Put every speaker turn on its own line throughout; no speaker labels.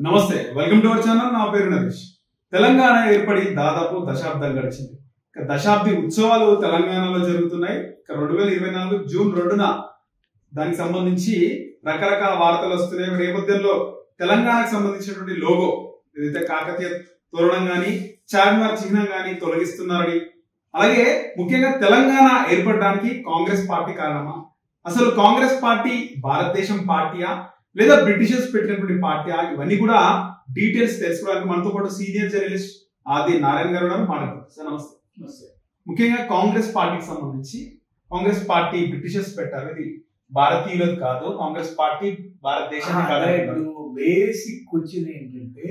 నమస్తే welcome to our channel నా పేరు నరేష్ తెలంగాణ ఏర్పడి దాదాపు దశాబ్దం గడిచింది ఇక దశాబ్ది ఉత్సవాలు తెలంగాణలో జరుగుతున్నాయి ఇక రెండు వేల ఇరవై నాలుగు జూన్ రెండున దానికి సంబంధించి రకరకాల వార్తలు వస్తున్నాయి ఈ నేపథ్యంలో తెలంగాణకు సంబంధించినటువంటి లోగో ఏదైతే కాకతీయ తోరణం కానీ చార్మినార్ చిహ్నం కానీ తొలగిస్తున్నారని అలాగే ముఖ్యంగా తెలంగాణ ఏర్పడడానికి కాంగ్రెస్ పార్టీ కారణమా అసలు కాంగ్రెస్ పార్టీ భారతదేశం పార్టీయా లేదా బ్రిటిషర్స్ పెట్టినటువంటి పార్టీ ఇవన్నీ కూడా డీటెయిల్స్ తెలుసుకోవడానికి మనతో పాటు సీనియర్ జర్నలిస్ట్ ఆది నారాయణ గారు ఉన్నారు మాట్లాడతారు సార్ నమస్తే
నమస్తే.
ముఖ్యంగా కాంగ్రెస్ పార్టీకి సంబంధించి కాంగ్రెస్ పార్టీ బ్రిటిషర్స్ పెట్టారు ఇది భారతీయులది కాదు కాంగ్రెస్ పార్టీ భారతదేశానికి కాదు
అదే
అంటున్నారు.
ఇప్పుడు బేసిక్ క్వశ్చన్ ఏంటంటే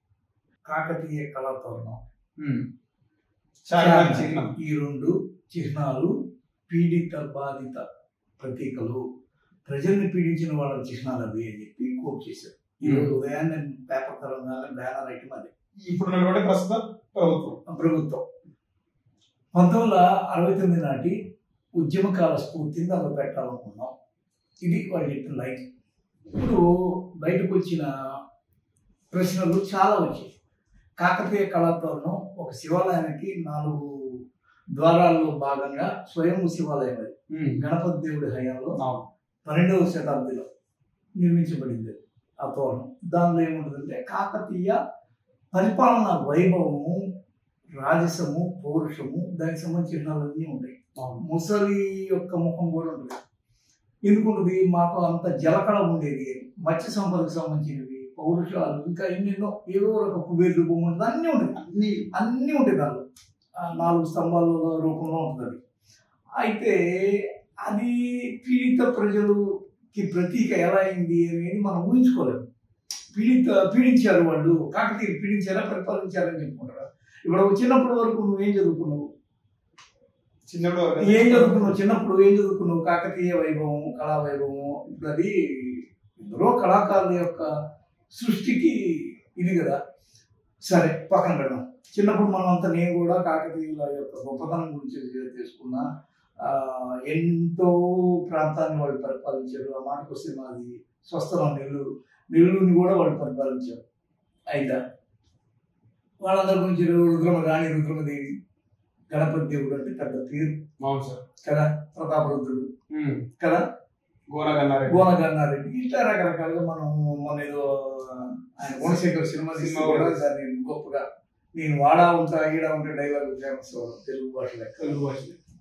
కాకతీయ కళాతోరణం
ఉమ్. చార్మినార్ చిహ్నం
ఈ రెండు చిహ్నాలు పీడిత బాధిత ప్రతీకలు ప్రజల్ని పీడించిన వాళ్ళ చిహ్నాలు అవి అని చెప్పి కోట్ చేశారు ఈ రోజు ఉదయాన్నే పేపర్ తెలంగాణ బ్యానర్ ఐటమ్ అది
ఇప్పుడు ఉన్నటువంటి ప్రస్తుత ప్రభుత్వం
ప్రభుత్వం పంతొమ్మిది వందల అరవై తొమ్మిది నాటి ఉద్యమకాల స్ఫూర్తిని అందులో పెట్టాలనుకున్నాం ఇది వాళ్ళు చెప్పిన లైన్ ఇప్పుడు బయటకు వచ్చిన ప్రశ్నలు చాలా వచ్చాయి కాకతీయ కళాతోరణం ఒక శివాలయానికి నాలుగు ద్వారాల్లో భాగంగా స్వయం శివాలయం అది
ఉమ్.
గణపతి దేవుడి హయాంలో
అవును.
పన్నెండవ శతాబ్దిలో నిర్మించబడింది ఆ తోరణం దానిలో ఏముంటుందంటే కాకతీయ పరిపాలన వైభవము రాజసము పౌరుషము దానికి సంబంధించిన చిహ్నాలన్నీ ఉంటాయి
అవును.
ముసలి యొక్క ముఖం కూడా ఉంటుంది ఎందుకుంటుంది మాకు అంత జలకళ ఉండేది మత్స్య సంపదకు సంబంధించినవి పౌరుషాలు ఇంకా ఎన్నెన్నో ఏదో ఒక కుబేరు రూపం ఉంటుంది అన్నీ ఉంటాయి
అన్ని
అన్నీ ఉంటాయి దానిలో ఆ నాలుగు స్తంభాల రూపంలో ఉంటుంది అది. అయితే అది పీడిత ప్రజలుకి ప్రతీక ఎలా అయింది అనేది మనం ఊహించుకోలేము పీడిత పీడించారు వాళ్ళు కాకతీయులు పీడించారా పరిపాలించారని చెప్పుకుంటారు ఇప్పుడు చిన్నప్పటి వరకు నువ్వేం చదువుకున్నావు
చిన్నప్పుడు
ఏం చదువుకున్నావు చిన్నప్పుడు ఏం చదువుకున్నావు కాకతీయ వైభవం కళా వైభవం ఇప్పుడు అది ఇందులో కళాకారుల యొక్క సృష్టికి ఇది కదా సరే పక్కన పెడదాం చిన్నప్పుడు మనం అంతా నేను కూడా కాకతీయుల యొక్క గొప్పతనం గురించి తెలుసుకున్నా ఆ, ఎంతో ప్రాంతాన్ని వాళ్ళు పరిపాలించారు ఆ మాటకు వస్తే మాది స్వస్థలం నెల్లూరు నెల్లూరుని కూడా వాళ్ళు పరిపాలించారు అయితే వాళ్ళందరి గురించి రుద్రమ రాణి రుద్రమదేవి గణపతి దేవుడు అంటే పెద్ద పేరు
అవును సార్
కదా ప్రతాపరుద్రుడు
ఉమ్.
కదా
గోరగన్నారెడ్డి
గోనగన్నారెడ్డి ఇట్లా రకరకాలుగా మనం మన ఏదో ఆయన గుణశేఖర్ సినిమా
సినిమా
సినిమా కూడా
కూడా.
దాన్ని గొప్పగా నేను వాడా ఉంటా ఈడ ఉంటే డైలాగ్ ఫేమస్ తెలుగు భాషలో
తెలుగు భాష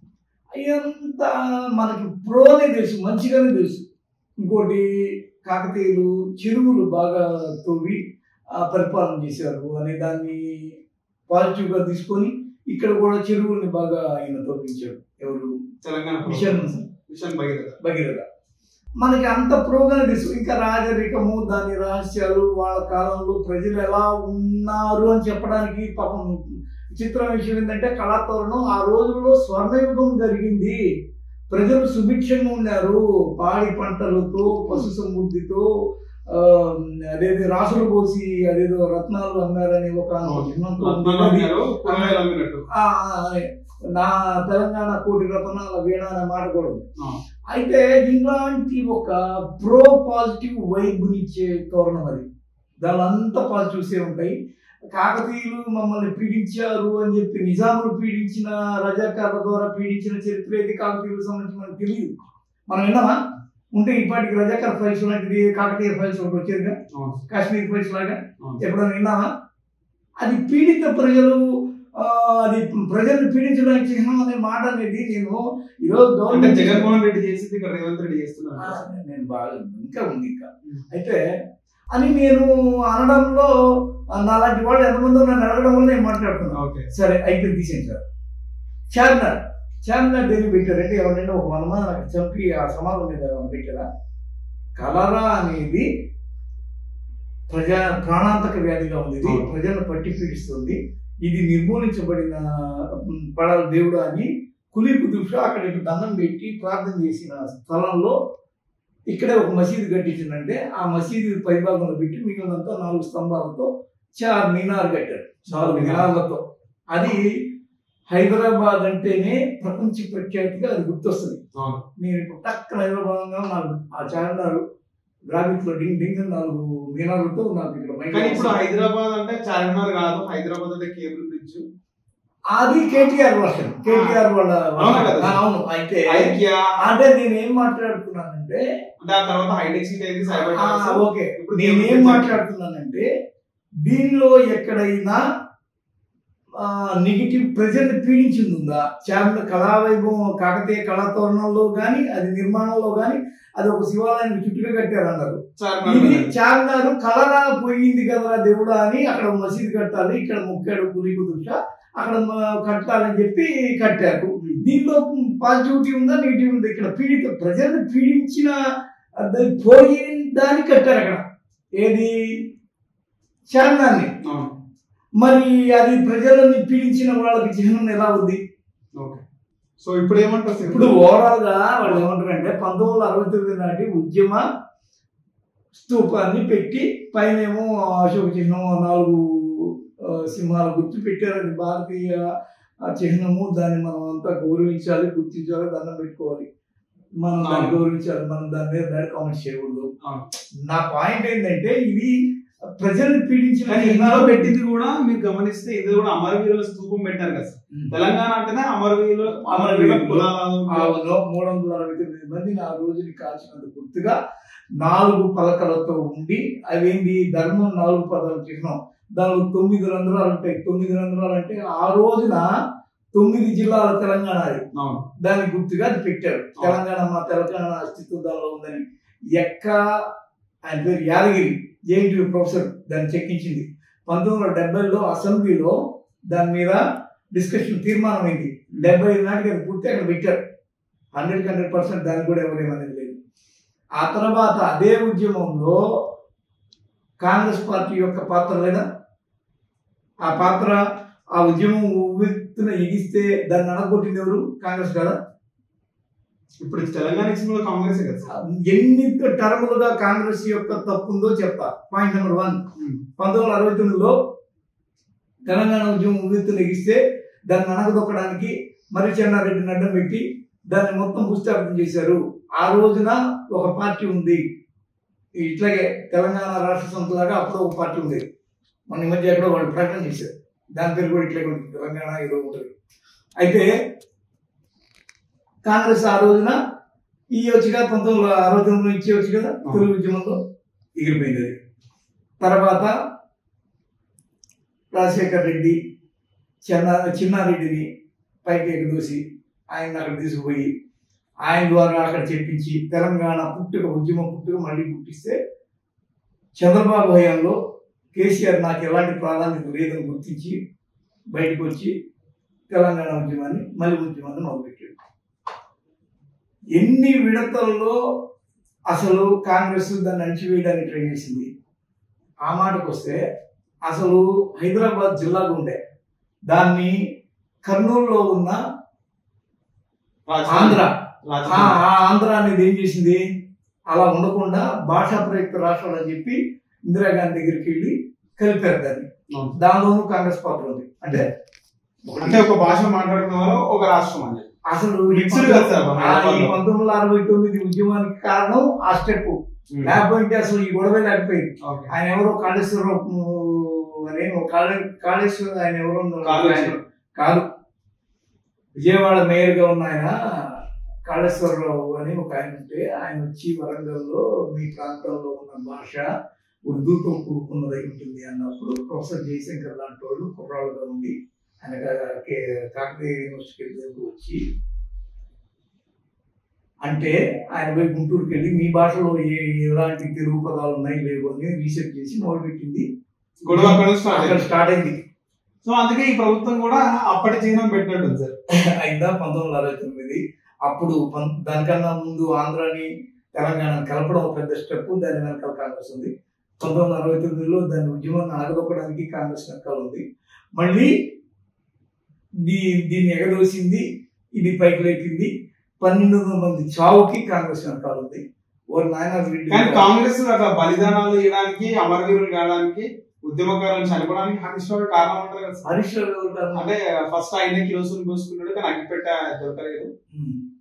అయ్యంతా మనకి ప్రోనే తెలుసు మంచిగానే తెలుసు ఇంకోటి కాకతీయులు చెరువులు బాగా తవ్వి ఆ, పరిపాలన చేశారు అనే దాన్ని పాజిటివ్గా తీసుకొని ఇక్కడ కూడా చెరువుల్ని బాగా ఆయన తవ్వించాడు ఎవరు
తెలంగాణ
మిషన్
మిషన్ భగీరథ
భగీరథ మనకి అంత ప్రోగానే తెలుసు ఇంకా రాజరికము దాని రహస్యాలు వాళ్ళ కాలంలో ప్రజలు ఎలా ఉన్నారు అని చెప్పడానికి పాపం చిత్రం విషయం ఏంటంటే కళాతోరణం ఆ రోజుల్లో స్వర్ణయుగం జరిగింది ప్రజలు సుభిక్షంగా ఉన్నారు పాడి పంటలతో పశు సమృద్ధితో ఆ, అదేదో రాసులు పోసి అదేదో రత్నాలు అమ్మారని ఒక చిహ్నంతో
రత్నాలు అమ్మారు, కూరగాయలు అమ్మినట్టు
ఆ, ఆ, నా తెలంగాణ కోటి రత్నాల వీణ అనే మాట కూడా ఉంది
ఆ.
అయితే ఇలాంటి ఒక ప్రో పాజిటివ్ వైబ్నిచ్చే తోరణం అది దానిలో అంతా పాజిటివ్సే ఉంటాయి కాకతీయులు మమ్మల్ని పీడించారు అని చెప్పి నిజాములు పీడించిన రజాకార్ల ద్వారా పీడించిన చరిత్ర అయితే కాకతీయులకు సంబంధించి మనకు తెలియదు మనం విన్నామా ఉంటే ఇప్పటికి రజాకార్ ఫైల్స్ లాంటిది కాకతీయ ఫైల్స్ ఒకటి వచ్చేదిగా
అవును.
కాశ్మీర్ ఫైల్స్ లాగా
అవును.
ఎప్పుడైనా విన్నామా అది పీడిత ప్రజలు ఆ, అది ప్రజల్ని పీడించడానికి చిహ్నం అనే మాట అనేది నేను ఈరోజు
అంటే
గవర్నమెంట్
జగన్మోహన్ రెడ్డి చేసింది ఇక్కడ రేవంత్ రెడ్డి
ఆ,
చేస్తున్నారు
నేను బాగా ఇంకా ఉంది ఇంకా
ఉం.
అయితే అని నేను అనడంలో ఆ, నాలాంటి వాళ్ళు ఎంతమంది నన్ను అడగడం వల్ల నేను మాట్లాడుతున్నాను
ఓకే
సరే అయిపోయింది తీసేయండి సార్ చార్మినార్ చార్మినార్ దేని పెట్టారంటే ఎవరైనా ఒక వంద మంది నాకు చంపి ఆ సమాధం మీద ఏమైనా పెట్టారా కలరా అనేది ప్రజా ప్రాణాంతక వ్యాధిగా ఉంది ఇది
అవును.
ప్రజలను పట్టి పీడిస్తుంది ఇది నిర్మూలించబడిన ఉమ్, పడాలి దేవుడు అని కులీ కుతుబ్షా అక్కడ ఇటు దండం పెట్టి ప్రార్థన చేసిన స్థలంలో ఇక్కడే ఒక మసీదు కట్టించిందంటే ఆ మసీదు పైభాగంలో పెట్టి మిగిలినంతా నాలుగు స్తంభాలతో చార్ మినార్ కట్టారు నాలుగు మినార్లతో అది హైదరాబాద్ అంటేనే ప్రపంచ ప్రఖ్యాతిగా అది గుర్తొస్తుంది
అవును.
నేను ఇప్పుడు టక్కన హైదరాబాద్ అనగానే నాకు ఆ చార్మినార్ గ్రాఫిక్ లో డింగ్ డింగ్ అని నాలుగు మీనాలతో నాకు ఇక్కడ మైండ్
కానీ ఇప్పుడు హైదరాబాద్ అంటే చార్మినార్ కాదు హైదరాబాద్ అంటే కేబుల్ బ్రిడ్జ్
అది కేటీఆర్ వర్షన్ కేటీఆర్ వాళ్ళ
అవునా కదా?
ఆ, అవును అయితే
ఐక్య
అంటే నేను ఏం మాట్లాడుతున్నానంటే
అంటే ఆ తర్వాత హైటెక్ సిటీ అయింది సైబర్
ఆ,
టవర్స్.
ఓకే
ఇప్పుడు
నేను
కేబుల్
ఏం
బ్రిడ్జ్.
మాట్లాడుతున్నానంటే దీనిలో ఎక్కడైనా నెగిటివ్ ప్రజల్ని పీడించింది ఉందా చార్ల కళావైభవం కాకతీయ కళాతోరణంలో కానీ అది నిర్మాణంలో కానీ అది ఒక శివాలయానికి చుట్టుగా కట్టారు అన్నారు
చార్మినార్
ఇది
మీద.
చార్మినారు కలరా పోయింది కదా దేవుడా అని అక్కడ మసీదు కట్టాలి ఇక్కడ ముక్కాడు పులి కుదుర్చ అక్కడ మ- కట్టాలని చెప్పి కట్టారు దీనిలో పాజిటివిటీ ఉందా నెగిటివ్ ఉందా ఇక్కడ పీడిత ప్రజల్ని పీడించిన అది పోయిన దాన్ని కట్టారు అక్కడ ఏది చార్మినార్ని
అవును.
మరి అది ప్రజలని పీడించిన వాళ్ళకి చిహ్నం ఎలా ఉంది
ఓకే సో ఇప్పుడు ఏమంటారు సార్?
ఇప్పుడు ఓవరాల్ గా వాళ్ళు ఏమంటారంటే పంతొమ్మిది వందల అరవై తొమ్మిది నాటి ఉద్యమ స్తూపాన్ని పెట్టి పైన ఏమో అశోక చిహ్నం నాలుగు ఆ, సింహాల గుర్తు పెట్టారు అది భారతీయ ఆ చిహ్నము దాన్ని మనం అంతా గౌరవించాలి గుర్తించాలి దండం పెట్టుకోవాలి మనం దాన్ని
అవును.
గౌరవించాలి మనం దాని మీద బ్యాడ్ కామెంట్స్ చేయకూడదు
అవును.
నా పాయింట్ ఏంటంటే ఇది ప్రజల్ని పీడించిన
కానీ ఇందులో
చిహ్నాలు
పెట్టింది కూడా మీరు గమనిస్తే ఇది కూడా అమరవీరుల స్తూపం పెట్టారు కదా సార్ తెలంగాణ అంటేనే అమరవీరులు అమరవీరుల
అమరవీరులు.
కులాలు
ఆవులో మూడు వందల అరవై తొమ్మిది మందిని ఆ రోజుని కాల్చినందుకు గుర్తుగా నాలుగు పలకలతో ఉండి అవేంటి ధర్మం నాలుగు పదాలు చిహ్నం దానిలో తొమ్మిది రంధ్రాలు ఉంటాయి తొమ్మిది రంధ్రాలు అంటే ఆ రోజున తొమ్మిది జిల్లాల తెలంగాణ అది
అవును
దానికి గుర్తుగా అది పెట్టారు తెలంగాణ మా తెలంగాణ అస్తిత్వం దానిలో ఉందని ఎక్క ఆయన పేరు యాదగిరి జేఎన్టీ ప్రొఫెసర్ దాన్ని చెక్కించింది పంతొమ్మిది వందల డెబ్బైలో అసెంబ్లీలో దాని మీద డిస్కషన్ తీర్మానం అయింది డెబ్బై ఐదు నాటికి అది పూర్తి అక్కడ పెట్టారు హండ్రెడ్ హండ్రెడ్ పర్సెంట్ దాన్ని కూడా ఎవరేమనేది లేదు ఆ తర్వాత అదే ఉద్యమంలో కాంగ్రెస్ పార్టీ యొక్క పాత్ర లేదా ఆ పాత్ర ఆ ఉద్యమం ఉవ్వెత్తున ఎగిస్తే దాన్ని అనగొట్టింది ఎవరు కాంగ్రెస్ కదా
ఇప్పుడు తెలంగాణ ఇచ్చిన కాంగ్రెస్ కదా సార్
ఎన్ని టర్ములుగా కాంగ్రెస్ యొక్క తప్పు ఉందో చెప్తా పాయింట్ నెంబర్ వన్ పంతొమ్మిది వందల అరవై తొమ్మిదిలో తెలంగాణ ఉద్యమం ఉవ్వెత్తున ఎగిస్తే దాన్ని అనగదొక్కడానికి మరి చెన్నారెడ్డిని అడ్డం పెట్టి దాన్ని మొత్తం భూస్థాపితం చేశారు ఆ రోజున ఒక పార్టీ ఉంది ఇట్లాగే తెలంగాణ రాష్ట్ర సమితిలాగా అప్పుడు ఒక పార్టీ ఉంది మొన్న ఈ మధ్య ఎక్కడో వాళ్ళు ప్రకటన చేశారు దాని పేరు కూడా ఇట్లాగే ఉంటుంది తెలంగాణ ఏదో ఉంటుంది అయితే కాంగ్రెస్ ఆ రోజున ఈ వచ్చిగా పంతొమ్మిది వందల అరవై తొమ్మిదిలో ఇచ్చి వచ్చి కదా తెలుగు ఉద్యమంలో ఎగిరిపోయింది అది తర్వాత రాజశేఖర్ రెడ్డి చిన్న చిన్నారెడ్డిని పైకి ఎగదోసి ఆయన అక్కడ తీసుకుపోయి ఆయన ద్వారా అక్కడ చెప్పించి తెలంగాణ పుట్టుక ఉద్యమం పుట్టుక మళ్ళీ పుట్టిస్తే చంద్రబాబు హయాంలో కేసీఆర్ నాకు ఎలాంటి ప్రాధాన్యత లేదని గుర్తించి బయటకు వచ్చి తెలంగాణ ఉద్యమాన్ని మళ్ళీ ఉద్యమాన్ని మొదలుపెట్టాడు ఎన్ని విడతల్లో అసలు కాంగ్రెస్ దాన్ని అణచివేయడానికి ట్రై చేసింది ఆ మాటకు వస్తే అసలు హైదరాబాద్ జిల్లాగా ఉండే దాన్ని కర్నూలులో ఉన్న ఆంధ్ర ఆ
రాజకీయ-
ఆ ఆంధ్ర అనేది ఏం చేసింది అలా ఉండకుండా భాషా ప్రయుక్త రాష్ట్రాలు అని చెప్పి ఇందిరాగాంధీ దగ్గరికి వెళ్ళి కలిపారు దాన్ని
అవును.
దానిలోనూ కాంగ్రెస్ పాత్ర ఉంది అంటే
అంటే ఒక భాష మాట్లాడుకున్న వాళ్ళు ఒక రాష్ట్రం అని
అసలు ఈ
మిక్స్డ్ కదా సార్ మన
ఆ, ఈ
హైదరాబాద్లో.
పంతొమ్మిది వందల అరవై తొమ్మిది ఉద్యమానికి కారణం ఆ స్టెప్ లేకపోతే అసలు ఈ గొడవే లేకపోయింది
ఓకే.
ఆయన ఎవరో కాళేశ్వరరావు అనే కాళే కాళేశ్వర ఆయన ఎవరో ఉన్నారు.
కాళేశ్వరం.
కాదు విజయవాడ మేయర్ గా ఉన్న ఆయన కాళేశ్వరరావు అని ఒక ఆయన ఉంటే ఆయన వచ్చి వరంగల్లో మీ ప్రాంతంలో ఉన్న భాష ఉర్దూతో కూడుకున్నదై ఉంటుంది అన్నప్పుడు ప్రొఫెసర్ జయశంకర్ లాంటి వాళ్ళు కుర్రాళ్ళుగా ఉండి ఆయన కా- కే- కాకతీయ యూనివర్సిటీకి దగ్గరకు వచ్చి అంటే ఆయన పోయి గుంటూరుకి వెళ్ళి మీ భాషలో ఏ ఎలాంటి తెలుగు పదాలు ఉన్నాయి లేవు అని రీసెర్చ్ చేసి మొదలుపెట్టింది
గొడవ అక్కడ నుంచి స్టార్ట్
అక్కడ
అయింది.
స్టార్ట్ అయింది
సో అందుకే ఈ ప్రభుత్వం కూడా అప్పటి చిహ్నం పెట్టినట్టు ఉంది సార్
అయిందా పంతొమ్మిది వందల అరవై తొమ్మిది అప్పుడు పం- దానికన్నా ముందు ఆంధ్రాని తెలంగాణ కలపడం ఒక పెద్ద స్టెప్ దాని వెనకాల కాంగ్రెస్ ఉంది పంతొమ్మిది వందల అరవై తొమ్మిదిలో దాని ఉద్యమాన్ని అణగదొక్కడానికి కాంగ్రెస్ వెనకాల ఉంది మళ్ళీ దీ దీన్ని ఎగదోసింది ఇది పైకి లేపింది పన్నెండు వందల మంది చావుకి కాంగ్రెస్ వెనకాల ఉంది ఓ నాయన
కానీ కాంగ్రెస్ అట్లా బలిదానాలు ఇవ్వడానికి అమరవీరులు కావడానికి ఉద్యమకారులను చనిపోవడానికి హరీష్ రావు కారణం ఉంటుంది కదా సార్
హరీష్ రావు ఎవరు కారణం?
అంటే ఫస్ట్ ఆయన కిరోసిన్ పోసుకున్నాడు కానీ అగ్గిపెట్ట దొరకలేదు
ఉమ్.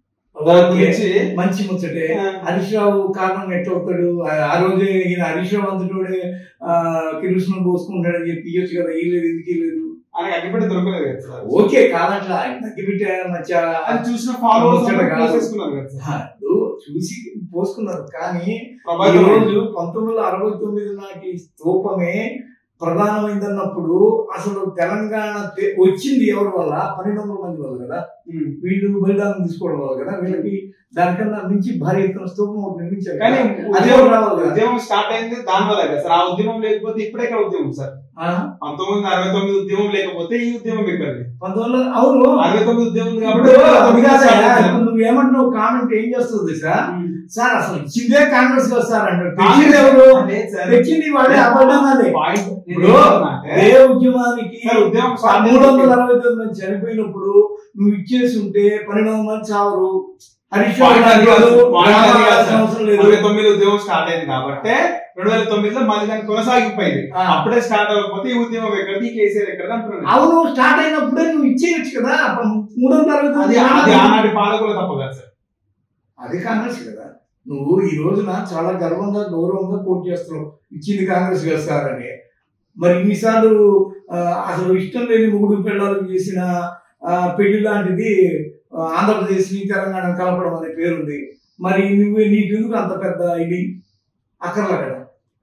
దాని
ఓకే.
గురించి
మంచి ముచ్చటే
ఆ,
హరీష్ రావు కారణం ఎట్లా అవుతాడు ఆ- ఆ రోజే ఈయన హరీష్ రావు అంతటోడే కిరుష్ణ పోసుకుంటాడని చెప్పి ఇయ్యొచ్చు కదా ఈ లేదు ఇది లేదు
ఆయనకి అగ్గిపెట్టి దొరకలేదు కదా సార్
ఓకే కాదట్లా ఆయన తగ్గిపెట్టే మంచిగా
అది చూసిన ఫాలోవర్స్
ముచ్చట కాదు.
చేసుకున్నారు కదా సార్
ఆ, ఇప్పుడు చూసి పోసుకున్నారు కానీ ఈ
ప్రభాకర్
రోజు పంతొమ్మిది వందల అరవై తొమ్మిది నాటి స్తూపమే ప్రధానమైందన్నప్పుడు అసలు తెలంగాణ తె- వచ్చింది ఎవరి వల్ల పన్నెండు వందల మంది వల్ల కదా
ఉమ్.
వీళ్ళు బలిదానం తీసుకోవడం వల్ల కదా వీళ్ళకి దానికన్నా మించి భారీ ఎత్తున స్తూపం ఒకటి నిర్మించారు
కానీ
కదా. అదే
ఉద్యమం
రావాలి కదా.
ఉద్యమం స్టార్ట్ అయింది దాని వల్ల కదా సార్ ఆ ఉద్యమం లేకపోతే ఇప్పుడే ఇక్కడ ఉద్యమం సార్
ఆ,
పంతొమ్మిది వందల అరవై తొమ్మిది ఉద్యమం లేకపోతే ఈ ఉద్యమం ఎక్కడిది
పంతొమ్మిది వందల అవును
అరవై తొమ్మిది ఉద్యమం ఉంది
ఇప్పుడు
కాబట్టి
అది కాదయ్యా,
start అయింది.
ఇప్పుడు నువ్వు ఏమంటున్నావు కామెంట్ ఏం చేస్తుంది సార్
ఉమ్.
సార్ అసలు ఇచ్చిందే కాంగ్రెస్ కదా సార్ అంటారు
కాంగ్రెస్
తెచ్చింది ఎవరు
లేదు సార్.
తెచ్చింది వాడే అబద్ధమాలే
పాయింట్ నేను
ఇప్పుడు
ఏమంటున్నా అంటే,
ఏ ఉద్యమానికి
సార్, ఉద్యమం స్టార్ట్
మూడు వందల అరవై తొమ్మిది మంది చనిపోయినప్పుడు నువ్వు ఇచ్చేసి ఉంటే పన్నెండు వందల మంది చావరు హరీష్ రావు
పాయింట్ అది కాదు,
గారు
పాయింట్ అది కాదు
రావాల్సిన
సార్.
అవసరం లేదు
అరవై తొమ్మిది ఉద్యమం స్టార్ట్ అయింది కాబట్టి రెండు వేల తొమ్మిదిలో మళ్ళీ దాన్ని కొనసాగిపోయింది
ఆ.
అప్పుడే స్టార్ట్ అవ్వకపోతే ఈ ఉద్యమం ఎక్కడిది ఈ కేసీఆర్ ఎక్కడిది అంటున్నాను
అవును స్టార్ట్ అయినప్పుడే నువ్వు ఇచ్చేయచ్చు కదా అప్పుడు మూడు వందల అరవై
అది
తొమ్మిది
అది
మంది-
ఆనాటి పాలకుల తప్ప కదా సార్
అది కాంగ్రెస్ కదా నువ్వు ఈ రోజున చాలా గర్వంగా గౌరవంగా కోట్ చేస్తున్నావు ఇచ్చింది కాంగ్రెస్ కదా సార్ అని మరి ఇన్నిసార్లు ఆ, అసలు ఇష్టం లేని ముగుడు పిల్లలకు చేసిన ఆ, పెళ్లి లాంటిది ఆ, ఆంధ్రప్రదేశ్ ని తెలంగాణ కలపడం అనే పేరుంది మరి నువ్వు నీకెందుకు అంత పెద్ద ఇది అక్కర్లా కదా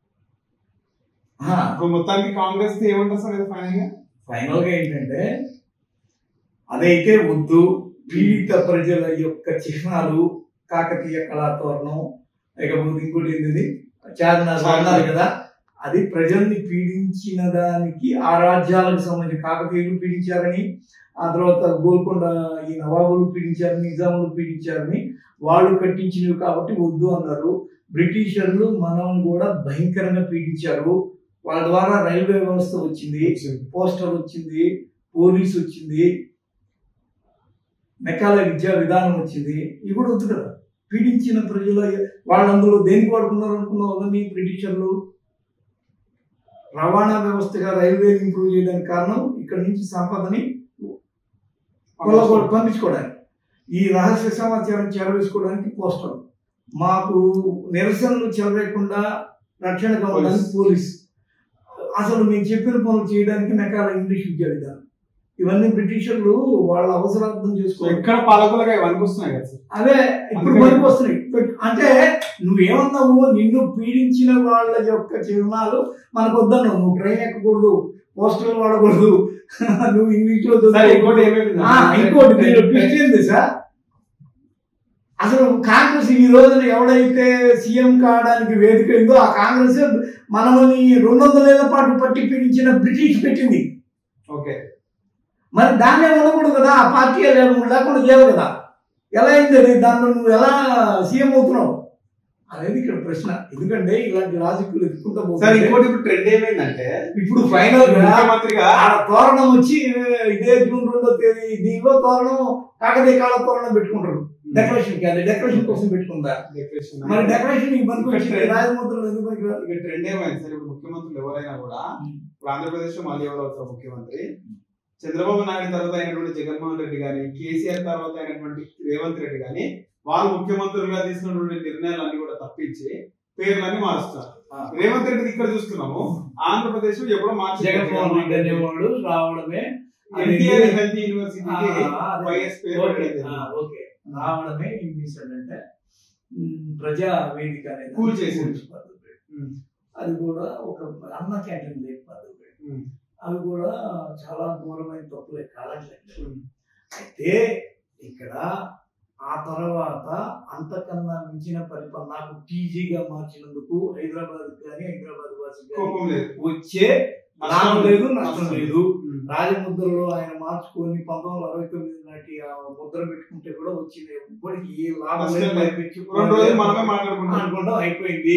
ఇప్పుడు మొత్తానికి కాంగ్రెస్ ది ఏమంటారు సార్ ఫైనల్ గా
ఫైనల్ గా ఏంటంటే అదైతే వద్దు పీడిత ప్రజల యొక్క చిహ్నాలు కాకతీయ కళాతోరణం ఇకపోతే ఇంకోటి ఏంటిది చార్మినార్ అన్నారు కదా అది ప్రజల్ని పీడించిన దానికి ఆ రాజ్యాలకు సంబంధించి కాకతీయులు పీడించారని ఆ తర్వాత గోల్కొండ ఈ నవాబులు పీడించారని నిజాములు పీడించారని వాళ్ళు కట్టించినవి కాబట్టి వద్దు అన్నారు బ్రిటిషర్లు మనం కూడా భయంకరంగా పీడించారు వాళ్ళ ద్వారా రైల్వే వ్యవస్థ వచ్చింది పోస్టర్ వచ్చింది పోలీస్ వచ్చింది మెకాల విద్యా విధానం వచ్చింది ఇవి కూడా వద్దు కదా పీడించిన ప్రజల వాళ్ళందరూ దేనికి వాడుకున్నారు అనుకున్నావు అవన్నీ బ్రిటిషర్లు రవాణా వ్యవస్థగా రైల్వే ఇంప్రూవ్ చేయడానికి కారణం ఇక్కడ నుంచి సంపదని కొల్ల పంపించుకోవడానికి ఈ రహస్య సమాచారం చేరవేసుకోవడానికి పోస్టర్ మాకు నిరసనలు చెలవేయకుండా రక్షణగా ఉండడానికి పోలీస్ అసలు మేము చెప్పిన పనులు చేయడానికి మెకాల ఇంగ్లీష్ విద్యా విధానం ఇవన్నీ బ్రిటిషర్లు వాళ్ళ అవసరార్థం చేసుకోవాలి
ఎక్కడ పాలకులుగా ఇవన్నీ వస్తున్నాయి కదా సార్
అదే ఇప్పుడు
అందుకని-
పనికి వస్తున్నాయి బట్ అంటే నువ్వేమన్నావు నిన్ను పీడించిన వాళ్ళ యొక్క చిహ్నాలు మనకు వద్దన్నావు నువ్వు ట్రైన్ ఎక్కకూడదు పోస్టర్లు వాడకూడదు నువ్వు ఇంగ్లీష్ లో
సార్
చదువుకోకూడదు.
ఇంకోటి ఏమైంది
ఆ, ఇంకోటి మీరు ట్విస్ట్ ఏంది సార్ అసలు కాంగ్రెస్ ఈ రోజున ఎవడైతే సీఎం కావడానికి వేదిక అయిందో ఆ కాంగ్రెస్ మనల్ని రెండు వందల ఏళ్ల పాటు పట్టి పీడించిన బ్రిటిష్ పెట్టింది
ఓకే
మరి దాన్నే ఉండకూడదు కదా ఆ పార్టీ లేకుండా చేయాలి కదా ఎలా అయింది అది దాంట్లో నువ్వు ఎలా సీఎం అవుతున్నావు అనేది ఇక్కడ ప్రశ్న ఎందుకంటే ఇలాంటి లాజిక్లు ఎత్తుకుంటా
సార్
పోతే
ఇంకోటి ఇప్పుడు ట్రెండ్ ఏమైందంటే
ఇప్పుడు ఫైనల్ గా
ముఖ్యమంత్రిగా
ఆడ తోరణం వచ్చి ఇదే జూన్ రెండో తేదీ దీనిలో తోరణం కాకతీయ కాల తోరణం పెట్టుకుంటారు డెకరేషన్ కి అది డెకరేషన్ కోసం పెట్టుకుందా
డెకరేషన్
మరి డెకరేషన్ ఈ పనికి వచ్చింది
ఇక్కడ
రాజముద్రలు ఎందుకు పనికిరాదు?
ఇక ట్రెండ్ ఏమైంది సార్ ఇప్పుడు ముఖ్యమంత్రులు ఎవరైనా కూడా ఇప్పుడు ఆంధ్రప్రదేశ్ లో మళ్ళీ ఎవరు అవుతారు ముఖ్యమంత్రి చంద్రబాబు నాయుడు తర్వాత అయినటువంటి జగన్మోహన్ రెడ్డి గాని కేసీఆర్ తర్వాత అయినటువంటి రేవంత్ రెడ్డి గాని వాళ్ళు ముఖ్యమంత్రులుగా తీసుకున్నటువంటి నిర్ణయాలన్నీ కూడా తప్పించి పేర్లన్నీ మారుస్తున్నారు
ఆ.
రేవంత్ రెడ్డి ఇక్కడ చూస్తున్నాము ఆంధ్రప్రదేశ్ లో ఎప్పుడో మార్చి
జగన్మోహన్ రెడ్డి అనేవాడు రావడమే
ఎన్టీఆర్
అనేది-
హెల్త్
ఆ,
యూనివర్సిటీకి
అదే.
వైఎస్ పేరు
ఓకే,
పెట్టడం
ఆ,
జరిగింది.
ఓకే రావడమే ఏం చేశాడంటే ఉమ్, ప్రజా వేదిక అనేది
కూల్ చేసింది.
కూల్చి పద్ధతి పెట్టాడు.
ఉమ్.
అది కూడా ఒక అన్న క్యాంటీన్ లేని పద్ధతి పెట్టాడు.
ఉమ్.
అవి కూడా చాలా ఘోరమైన తప్పులే కాదండి
ఉమ్.
అయితే ఇక్కడ ఆ తర్వాత అంతకన్నా మించిన పరిపాలన నాకు టీజీగా మార్చినందుకు హైదరాబాద్ కానీ హైదరాబాద్ వాసి
కోపం లేదు
వచ్చే లాభం లేదు నష్టం లేదు
ఉమ్.
రాజముద్రలో ఆయన మార్చుకొని పంతొమ్మిది వందల అరవై తొమ్మిది నాటి ఆ ముద్ర పెట్టుకుంటే కూడా వచ్చింది ఇప్పటికి ఏ లాభం
నష్టం
లేదు
లేదు.
తెచ్చి
రెండు రోజులు మనమే మాట్లాడుకుంటాం
అనుకుంటాం అయిపోయింది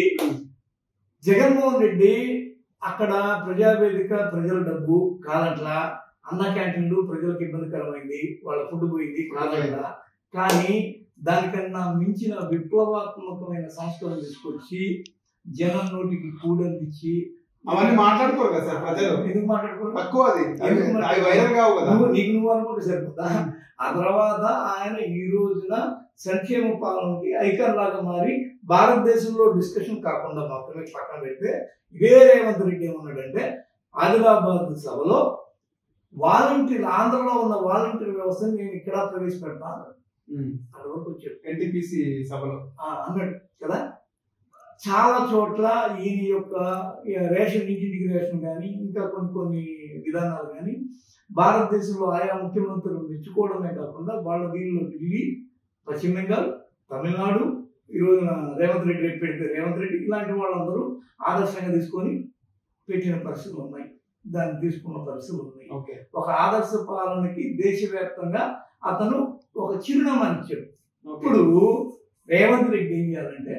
జగన్మోహన్ రెడ్డి అక్కడ ప్రజావేదిక ప్రజల డబ్బు కాదంట్లా అన్న క్యాంటీన్లు ప్రజలకు ఇబ్బందికరమైంది వాళ్ళ ఫుడ్ పోయింది కాదంట్లా కానీ దానికన్నా మించిన విప్లవాత్మకమైన సంస్కరణ తీసుకొచ్చి జనం నోటికి కూడందించి
అవన్నీ మాట్లాడుకోరు కదా సార్ ప్రజలు
ఎందుకు మాట్లాడుకోరు
తక్కువ అది అవి
ఎందుకు మరి?
అవి వైరల్ కావు కదా
నువ్వు నీకు నువ్వు అనుకుంటే సరిపోతా ఆ తర్వాత ఆయన ఈ రోజున సంక్షేమ పాలనకి ఐకాన్ లాగా మారి భారతదేశంలో డిస్కషన్ కాకుండా మాత్రమే పక్కన పెడితే ఇదే రేవంత్ రెడ్డి ఏమన్నాడంటే ఆదిలాబాద్ సభలో వాలంటీర్ ఆంధ్రలో ఉన్న వాలంటీర్ వ్యవస్థని నేను ఇక్కడ ప్రవేశపెడతాను అక్కడ వరకు వచ్చాడు
ఎన్టీపీసీ సభలో
ఆ, అన్నాడు కదా చాలా చోట్ల ఈయన యొక్క ఈ రేషన్ ఇంటింటికి రేషన్ కానీ ఇంకా కొన్ని కొన్ని విధానాలు కానీ భారతదేశంలో ఆయా ముఖ్యమంత్రులు మెచ్చుకోవడమే కాకుండా వాళ్ళ దీనిలో ఢిల్లీ పశ్చిమ బెంగాల్ తమిళనాడు ఈ రోజున రేవంత్ రెడ్డి రేపు పెడితే రేవంత్ రెడ్డి ఇలాంటి వాళ్ళందరూ ఆదర్శంగా తీసుకొని పెట్టిన పరిస్థితులు ఉన్నాయి దాన్ని తీసుకున్న పరిస్థితులు ఉన్నాయి
ఓకే
ఒక ఆదర్శ పాలనకి దేశవ్యాప్తంగా అతను ఒక చిరునామా ఇచ్చాడు ఇప్పుడు రేవంత్ రెడ్డి ఏం చేయాలంటే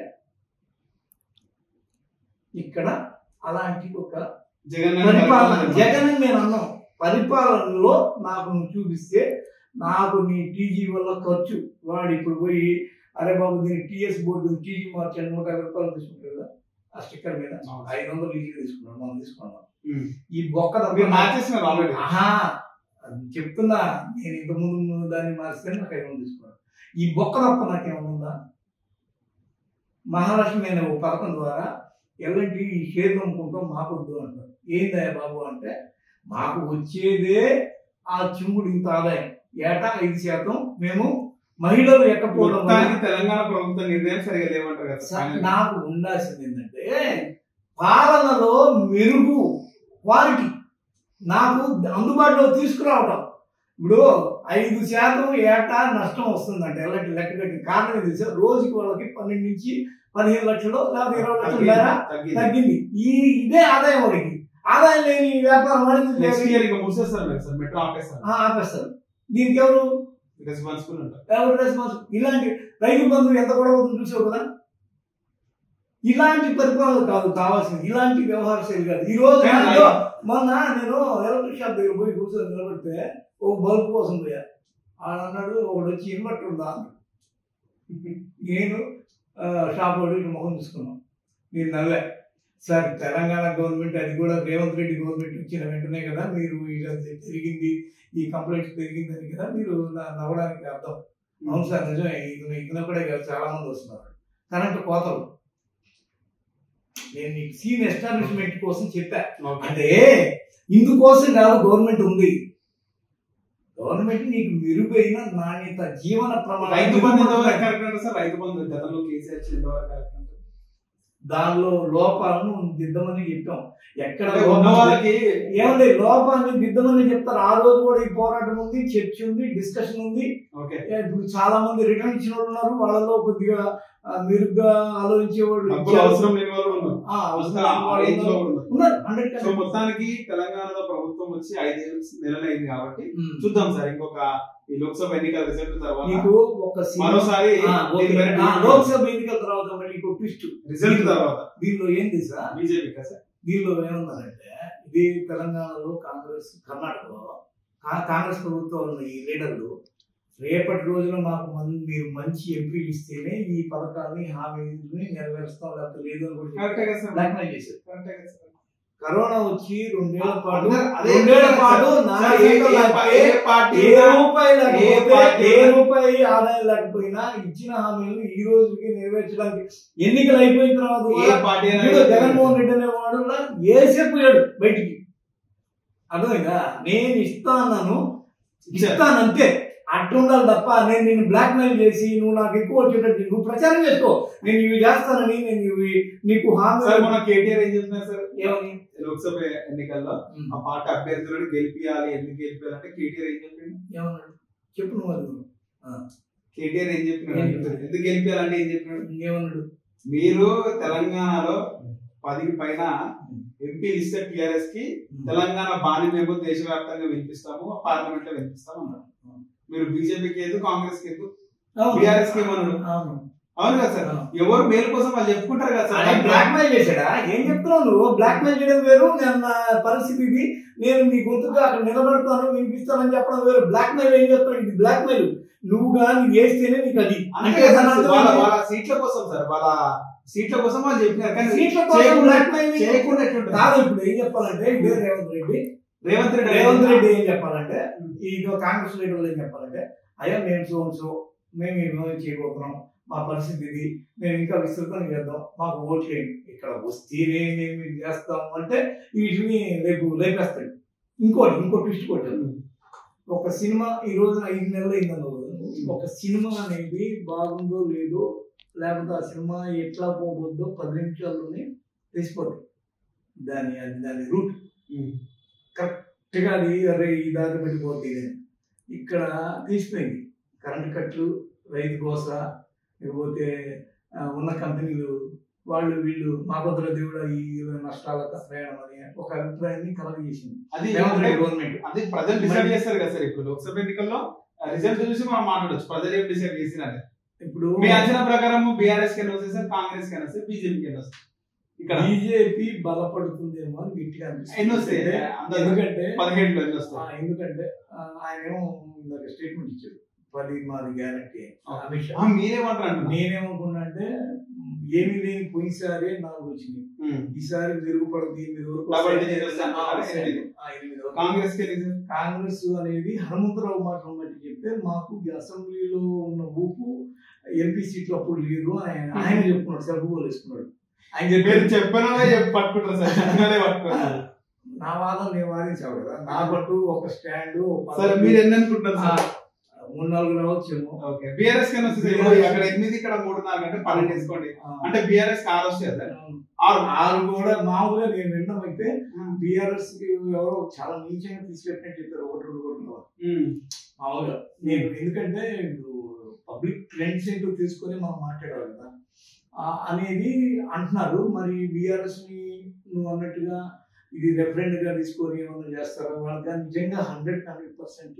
ఇక్కడ అలాంటి ఒక
జగన్
పరిపాలన జగన్ అని నేను అన్నాం పరిపాలనలో నాకు నువ్వు చూపిస్తే నాకు నీ టీజీ వల్ల ఖర్చు వాడు ఇప్పుడు పోయి అరే బాబు దీని టీఎస్ బోర్డు టీజీ మార్చాను నూట యాభై రూపాయలు తీసుకుంటారు కదా ఆ స్టిక్కర్ మీద
అవును.
ఐదు వందలు ఈజీగా తీసుకున్నాడు మనం తీసుకున్నాం
ఉమ్.
ఈ బొక్క తప్ప
మీరు మార్చేసినారు ఆల్రెడీ
ఆహా అది చెప్తున్నా నేను ఇంత ముందు దాన్ని మారిస్తే నాకు ఐదు వందలు తీసుకున్నాను ఈ బొక్క తప్ప నాకేమన్నా మహాలక్ష్మి అనే ఒక పథకం ద్వారా ఎలాంటి ఈ షేర్లు అమ్ముకుంటాం మాకొద్దు అంటారు ఏందయ్యా బాబు అంటే మాకు వచ్చేదే ఆ చింగుడు ఇంత ఆదాయం ఏటా ఐదు శాతం మేము మహిళలు ఎక్కపోవడం వల్ల
మొత్తానికి తెలంగాణ ప్రభుత్వ నిర్ణయం సరిగా లేవంటారు కదా
స-
final.
నాకు ఉండాల్సింది ఏంటంటే పాలనలో మెరుగు క్వాలిటీ నాకు అందుబాటులో తీసుకురావటం ఇప్పుడు ఐదు శాతం ఏటా నష్టం వస్తుందంటే ఎలాంటి లెక్క కట్టిన కారణం ఏంటి తెలుసా? రోజుకి వాళ్ళకి పన్నెండు నుంచి పదిహేను లక్షలు లేకపోతే ఇరవై లక్షలు
తగ్గింది,
ధర
తగ్గింది.
తగ్గింది ఈ ఇదే ఆదాయం వాడికి ఆదాయం లేని వ్యాపారం వాడికి
నెక్స్ట్ ఇయర్ ఇక మూసేస్తారు కదా సార్ మెట్రో ఆపేస్తారు
ఆ, ఆపేస్తారు దీనికి ఎవరు
రెస్పాన్సిబుల్ ఉంటారు
ఎవరు రెస్పాన్స్ ఇలాంటి రైతు బంధువు ఎంత కూడా అవుతుంది చూసావు కదా ఇలాంటి పరిపాలన కాదు కావాల్సింది ఇలాంటి వ్యవహార శైలి కాదు ఈ రోజు
కానీ
ఇదిగో, మొన్న నేను ఎలక్ట్రిక్ షాప్ దగ్గర పోయి కూర్చొని నిలబడితే ఓ బల్బ్ కోసం పోయా ఆయన అన్నాడు ఒకడు వచ్చి ఇన్వర్టర్ ఉందా అన్నాడు. నేను ఆ, షాప్ వాడి మొహం చూసుకున్నాం నేను నవ్వా సార్ తెలంగాణ గవర్నమెంట్ అది కూడా రేవంత్ రెడ్డి గవర్నమెంట్ వచ్చిన వెంటనే కదా మీరు ఇలా పెరిగింది ఈ కంప్లైంట్స్ పెరిగిందని కదా మీరు నా- నవ్వడానికి అర్థం అవును సార్ నిజమే ఇది ఇతను కూడా కాదు, చాలా మంది వస్తున్నారు కరెంట్ కోతలు నేను నీకు సీన్ ఎస్టాబ్లిష్మెంట్ కోసం చెప్పా
ఓకే.
అంటే ఇందుకోసం కాదు గవర్నమెంట్ ఉంది గవర్నమెంట్ నీకు మెరుగైన నాణ్యత జీవన
రైతు బంధు ఎంతవరకు
ప్రమాణం
కరెక్ట్ అంటే సార్ రైతు బంధు గతంలో కేసీఆర్ ఇచ్చిన ఎంతవరకు కరెక్ట్ అంటే
దానిలో లోపాలను దిద్దమని చెప్పాం ఎక్కడ
అంటే ఉన్న
లోపం
వాళ్ళకి
ఏమండి లోపాన్ని దిద్దమని చెప్తారు ఆ రోజు కూడా ఈ పోరాటం ఉంది చర్చ ఉంది డిస్కషన్ ఉంది
ఓకే
ఏ, ఇప్పుడు చాలా మంది రిటర్న్ ఇచ్చిన వాళ్ళు ఉన్నారు వాళ్ళలో కొద్దిగా ఆ, మెరుగ్గా ఆలోచించే వాళ్ళు
డబ్బులు
ఇచ్చారు.
అవసరం లేని వాళ్ళు ఉన్నారు
ఆ,
అంతా
అవసరం
ఆ
లేని వాళ్ళు
రేంజ్ లో
ఉన్నారు.
ఉన్నారు
ఉన్నారు హండ్రెడ్
సో మొత్తానికి తెలంగాణలో ప్రభుత్వం వచ్చి ఐదేళ్ళు నెలలు అయింది కాబట్టి
ఉమ్.
చూద్దాం సార్ ఇంకొక ఈ లోక్సభ ఎన్నికల రిజల్ట్ తర్వాత
నీకు ఒక సినిమా-
మరోసారి
ఆ, ఓకే.
దీని పైన
ఆ, లోక్సభ ఎన్నికల తర్వాత మళ్ళీ నీకు ట్విస్ట్
రిజల్ట్ తర్వాత
దీనిలో ఏం తెలుసా
బీజేపీ కదా సార్
దీనిలో ఏమన్నారంటే ఇది తెలంగాణలో కాంగ్రెస్ కర్ణాటకలో కా- కాంగ్రెస్ ప్రభుత్వంలో ఉన్న ఈ లీడర్లు రేపటి రోజున మాకు మన్- మీరు మంచి ఎంపీలు ఇస్తేనే ఈ పథకాన్ని హామీని నెరవేరుస్తాం లేకపోతే లేదు అని కూడా
కరెక్టే కదా సార్
బ్లాక్మెయిల్ చేశారు
కరెక్టే కదా సార్
కరోనా వచ్చి రెండేళ్ల పాటు
అందరూ అదే
రెండేళ్ల పాటు
సార్,
నాలుగు
ఏ-
ఏళ్ళు
ఏ పా-
లేకపోతే
ఏ పార్టీ
ఏ రూపాయి
ఏ
లేకపోతే
పార్టీ
ఏ రూపాయి ఆదాయం లేకపోయినా ఇచ్చిన హామీలను ఈ రోజుకి నెరవేర్చడానికి ఎన్నికలు అయిపోయిన తర్వాత
ఏ
కూడా
పార్టీ అయినా
ఇదిగో జగన్మోహన్ రెడ్డి అనేవాడు కూడా ఏసేపోయాడు బయటికి అర్థమైందా నేను ఇస్తాను ఇస్తానంతే అట్టుండాలి తప్ప నేను నిన్ను బ్లాక్ మెయిల్ చేసి నువ్వు నాకు ఎక్కువ వచ్చేటట్టు నువ్వు ప్రచారం చేసుకో నేను ఇవి చేస్తానని నేను ఇవి నీకు హామీ
సార్ మన కేటీఆర్ ఏం చెప్తున్నారు సార్
ఏమని
లోక్సభ ఎన్నికల్లో ఆ పార్టీ అభ్యర్థులను గెలిపియాలి ఎందుకు గెలిపియాలంటే కేటీఆర్ ఏం చెప్పిండు
ఏమన్నాడు చెప్పు నువ్వు అది నువ్వు.
కేటీఆర్ ఏం చెప్పినాడు
ఏం చెప్పాడు?
ఎందుకు గెలిపియాలంటే ఏం చెప్పినాడు
ఏమన్నాడు
మీరు తెలంగాణలో పదికి పైన ఎంపీలు ఇస్తే టిఆర్ఎస్ కి తెలంగాణ బాని మేము దేశవ్యాప్తంగా వినిపిస్తాము పార్లమెంట్ లో వినిపిస్తాము అన్నారు మీరు బీజేపీకి ఏదు కాంగ్రెస్ కి ఏదు
అవును.
బీఆర్ఎస్ కి ఏమన్నాడు
అవును
అవును కదా సార్
అవును.
ఎవరు మేలు కోసం వాళ్ళు చెప్పుకుంటారు కదా
ఆయన
సార్
బ్లాక్ మెయిల్ చేశాడా ఏం చెప్తున్నావు నువ్వు బ్లాక్ మెయిల్ చేయడం వేరు నేను నా పరిస్థితి ఇది నేను నీ గొంతుగా అక్కడ నిలబడతాను వినిపిస్తానని చెప్పడం వేరు బ్లాక్ మెయిల్ ఏం చెప్తావు ఇది బ్లాక్ మెయిల్ నువ్వు కానీ వేస్తేనే నీకు అది
అంటే
అంటే దాని అర్థం
వాళ్ళ
ఏంటి?
వాళ్ళ సీట్ల కోసం సార్ వాళ్ళ సీట్ల కోసం వాళ్ళు చెప్పినారు కానీ
సీట్ల కోసం
చేయకుండా-
బ్లాక్ మెయిల్
చేయకుండా ఎట్లుంటుంది?
కాదు ఇప్పుడు ఏం చెప్పాలంటే ఇదే రేవంత్ రెడ్డి
రేవంత్ రెడ్డి
రేవంత్ రెడ్డి ఏం చెప్పాలంటే ఈ కాంగ్రెస్ లీడర్లు ఏం చెప్పాలంటే అయ్యా మేము సో సో మేము ఏమో చేయబోతున్నాం మా పరిస్థితి ఇది మేము ఇంకా విస్తృతం చేద్దాం మాకు ఓట్లేండి ఇక్కడ వస్తేనే మేము ఇది చేస్తాం అంటే వీటిని రేపు లేపేస్తాడు ఇంకోటి ఇంకో ట్విస్ట్ కొట్టాడు ఒక సినిమా ఈ రోజు ఐదు నెలలు అయిందన్న ఒక సినిమా అనేది బాగుందో లేదో లేకపోతే ఆ సినిమా ఎట్లా పోబోద్దో పది నిమిషాల్లోనే తెలిసిపోతుంది దాని అది దాని రూట్ కరెక్ట్గా అది అరే ఈ దారి పెట్టిపోతుంది ఇది అని. ఇక్కడ తీసిపోయింది కరెంట్ కట్లు రైతు కోస లేకపోతే ఆ, ఉన్న కంపెనీలు వాళ్ళు వీళ్ళు మా కొద్దిగా దేవుడు ఈ నష్టాలకు ప్రయాణం అని ఒక అభిప్రాయాన్ని కలగజేసింది
అది
రేవంత్ రెడ్డి గవర్నమెంట్
అది ప్రజలు డిసైడ్ చేస్తారు కదా సార్ ఇప్పుడు లోక్సభ ఎన్నికల్లో రిజల్ట్ చూసి మనం మాట్లాడొచ్చు ప్రజలు ఏం డిసైడ్ చేసినారు
ఇప్పుడు
మీ అంచనా ప్రకారం బీఆర్ఎస్ కింద వస్తాయి సార్ కాంగ్రెస్ కింద వస్తాయి బీజేపీ కింద వస్తాయి ఇక్కడ
బీజేపీ బలపడుతుందేమో అని గట్టిగా అనిపిస్తుంది.
ఎన్ని వస్తాయి? అందాజు
ఎందుకంటే
పదిహేడులో ఎన్ని
ఆ,
వస్తాయి
ఎందుకంటే ఆ, ఆయన ఏమో ఇందాక స్టేట్మెంట్ ఇచ్చాడు పది మాది గ్యారంటీ అమిత్ షా
ఆ, మీరేమంటారు అంటున్నా
నేనేమనుకున్నా అంటే ఏమీ లేని పోయినసారి నాలుగు వచ్చినాయి ఈసారి మెరుగుపడదు ఎనిమిది వరకు
డబల్
వస్తాయి.
డిజిట్ వస్తాయి.
ఆ, వస్తాయి.
ఎనిమిది.
ఆ, ఎనిమిది వరకు.
కాంగ్రెస్ కి ఎన్ని సార్?
కాంగ్రెస్ అనేది హనుమంతరావు మాటలు బట్టి చెప్తే మాకు ఈ అసెంబ్లీలో ఉన్న ఊపు ఎంపీ సీట్లు అప్పుడు లేదు అని ఆయన ఆయన చెప్పుకున్నాడు సెల్ఫ్ గోల్ వేసుకున్నాడు ఆయన
మీరు
చెప్పారు
చెప్పినా చెప్పి పట్టుకుంటారు సార్ చెప్పినానే పట్టుకుంటారు
నా వాదం నేను వాదించావు కదా నా పట్టు ఒక స్టాండ్
సార్ మీరు ఎన్ని అనుకుంటున్నారు సార్
మూడు నాలుగు రావచ్చేమో
ఓకే బీఆర్ఎస్ కింద వస్తుంది ఇప్పుడు అక్కడ ఎనిమిది ఇక్కడ మూడు నాలుగు అంటే పన్నెండు తీసుకోండి
ఆ,
అంటే బీఆర్ఎస్ ఆరు వస్తాయి సార్ ఆరు
ఆరు కూడా మామూలుగా నేను విన్నాం అయితే బీఆర్ఎస్ కి ఎవరో చాలా నీచంగా తీసుకెట్టినట్టు చెప్పారు ఒకటి రెండు కోట్లు
ఉమ్.
మామూలుగా నేను ఎందుకంటే ఇప్పుడు పబ్లిక్ ట్రెండ్స్ ఏంటో తీసుకొని మనం మాట్లాడాలి కదా ఆ, అనేది అంటున్నారు మరి బీఆర్ఎస్ ని నువ్వు అన్నట్టుగా ఇది రెఫరెండ్ గా తీసుకొని ఏమన్నా చేస్తారా వాళ్ళకి నిజంగా హండ్రెడ్ హండ్రెడ్ పర్సెంట్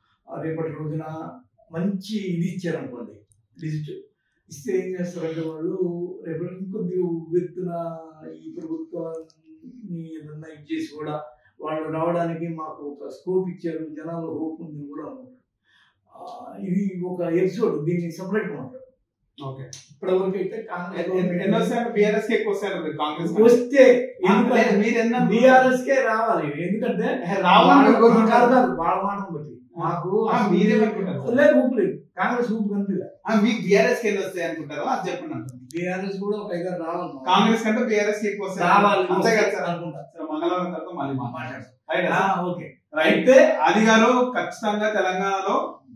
రేపటి రోజున మంచి ఇది ఇచ్చారు అనుకోండి లిస్ట్ ఇస్తే ఏం చేస్తారంటే వాళ్ళు రేపు ఇంకొద్దిగా ఉవ్వెత్తున ఈ ప్రభుత్వాన్ని ఏదన్నా ఇచ్చేసి కూడా వాళ్ళు రావడానికి మాకు ఒక స్కోప్ ఇచ్చారు జనాలు హోప్ ఉంది కూడా అనుకుంటారు ఆ, ఇది ఒక ఎపిసోడ్ దీన్ని సెపరేట్ మాట్లాడు
ఓకే
ఇప్పటివరకు అయితే
ఎన్- ఎన్- ఎన్ని
కాంగ్రెస్
వస్తాయి బీఆర్ఎస్ కి ఎక్కువ వస్తాయి మీరు కాంగ్రెస్ కి?
వస్తే
ఆ, లేదు, మీరు ఎన్ని అనుకుంటున్నారు?
బీఆర్ఎస్ కే రావాలి ఎందుకంటే
రావాలని
వాళ్ళ-
కోరుకుంటారు.
కాదు, కాదు, వాళ్ళ మాటను బట్టి మాకు
ఆ, మీరేమనుకుంటారు
లేదు ఊపు లేదు కాంగ్రెస్ ఊపు కనిపించలే
ఆ, మీకు బీఆర్ఎస్ కి ఎన్ని వస్తాయి అనుకుంటారు అది చెప్పండి అంటున్నాను.
బీఆర్ఎస్ కూడా ఒక ఐదారు రావాలి మాకు.
కాంగ్రెస్ కంటే బీఆర్ఎస్ కి ఎక్కువ వస్తాయి
రావాలి
అంతే కదా సార్
అనుకుంటా
సరే, మంగళవారం తర్వాత మళ్ళీ మాట్లాడదాం
మాట్లాడతాం.
రైట్
ఆ,
సార్?
ఓకే
రైట్
అయితే
అది గారు ఖచ్చితంగా తెలంగాణలో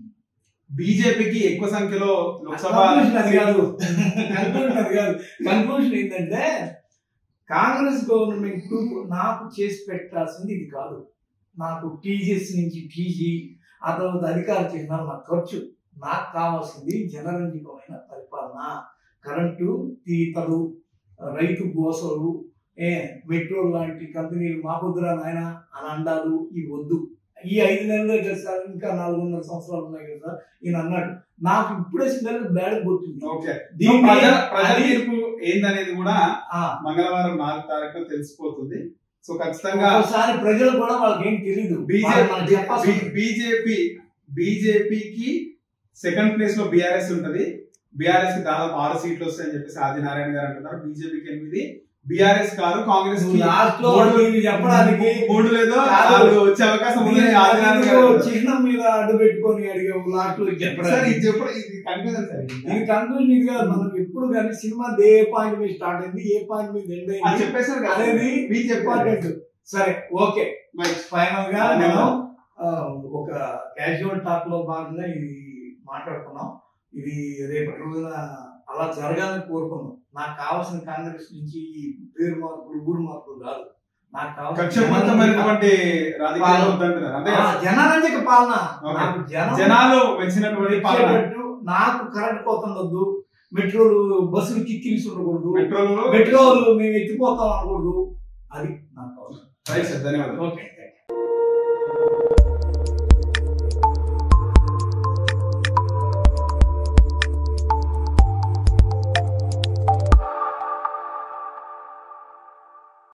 బీజేపీకి ఎక్కువ సంఖ్యలో లోక్సభ
కన్క్లూషన్ అది కాదు కన్క్లూషన్ అది కాదు కన్క్లూషన్ ఏంటంటే కాంగ్రెస్ గవర్నమెంట్ నాకు చేసి పెట్టాల్సింది ఇది కాదు నాకు టీజీఎస్ నుంచి టీజీ ఆ తర్వాత అధికార చిహ్నాలు నాకు ఖర్చు నాకు కావాల్సింది జనరంజకమైన పరిపాలన కరెంటు తీతలు రైతు గోసలు ఏ మెట్రో లాంటి కంపెనీలు మాకొద్దురా నాయన అని అండాలు ఇవి వద్దు ఈ ఐదు నెలలే కదా సార్ ఇంకా నాలుగున్నర సంవత్సరాలు ఉన్నాయి కదా సార్ ఈయన అన్నాడు నాకు ఇప్పుడే నెలలు బ్యాడ్ కొట్టింది
ఓకే
దీన్ని
ప్రజల ప్రజల
అది-
తీర్పు ఏందనేది కూడా
ఆ,
మంగళవారం నాలుగు తారీఖు తెలిసిపోతుంది సో ఖచ్చితంగా
ఒకసారి ప్రజలు కూడా వాళ్ళకి ఏం తెలియదు వాళ్ళు మనకు చెప్పాల్సి
బీజేపీ బీజేపీ బీజేపీకి సెకండ్ ప్లేస్ లో బీఆర్ఎస్ ఉంటది బీఆర్ఎస్ కి దాదాపు ఆరు సీట్లు వస్తాయని చెప్పేసి ఆదినారాయణ గారు అంటున్నారు బీజేపీకి ఎనిమిది బీఆర్ఎస్ కాదు కాంగ్రెస్ కి
లాస్ట్ లో
మూడు-
దీన్ని చెప్పడానికి
మూడు లేదో
కాదు.
నాలుగు వచ్చే అవకాశం ఉంది
దీన్ని
ఆదినారాయణ
ఎందుకో
గారు అంటున్నారు.
చిహ్నం మీద అడ్డు పెట్టుకొని అడిగావు లాస్ట్ లో
సార్
చెప్పడానికి
ఇది చెప్పడం ఇది కన్ఫ్యూజన్ సార్ ఇది.
దీని కన్క్లూజన్ ఇది కాదు మనం ఎప్పుడు కానీ సినిమా ఏ పాయింట్ మీద స్టార్ట్ అయింది ఏ పాయింట్ మీద ఎండ్
అది
అయింది
చెప్పేశారు కదా
అనేది
మీరు చెప్పారు
ఇంపార్టెంట్ సరే ఓకే ఫైనల్ గా నేను ఆ, ఒక క్యాజువల్ టాక్ లో భాగంగా ఇది మాట్లాడుకున్నాం ఇది రేపటి రోజున అలా జరగాలని కోరుకున్నాం నాకు కావాల్సిన కాంగ్రెస్ నుంచి ఈ పేరు మార్పులు ఊరు మార్పులు కాదు నాకు కావాల్సిన
కక్షపూరితమైనటువంటి రాజకీయాలు
పాలన.
వద్దంటున్నారు అంతే
ఆ,
కదా?
జనరంజక పాలన
ఓకే.
నాకు జనం
జనాలు మెచ్చినటువంటి పాలన
వచ్చేటట్టు నాకు కరెంట్ పోతుండొద్దు మెట్రోలు బస్సులు కిక్కిరిసి ఉండకూడదు
మెట్రోలో
మెట్రోలు మేము ఎత్తిపోతాం అనకూడదు అది నాకు అవసరం
రైట్ సార్ ధన్యవాదాలు
ఓకే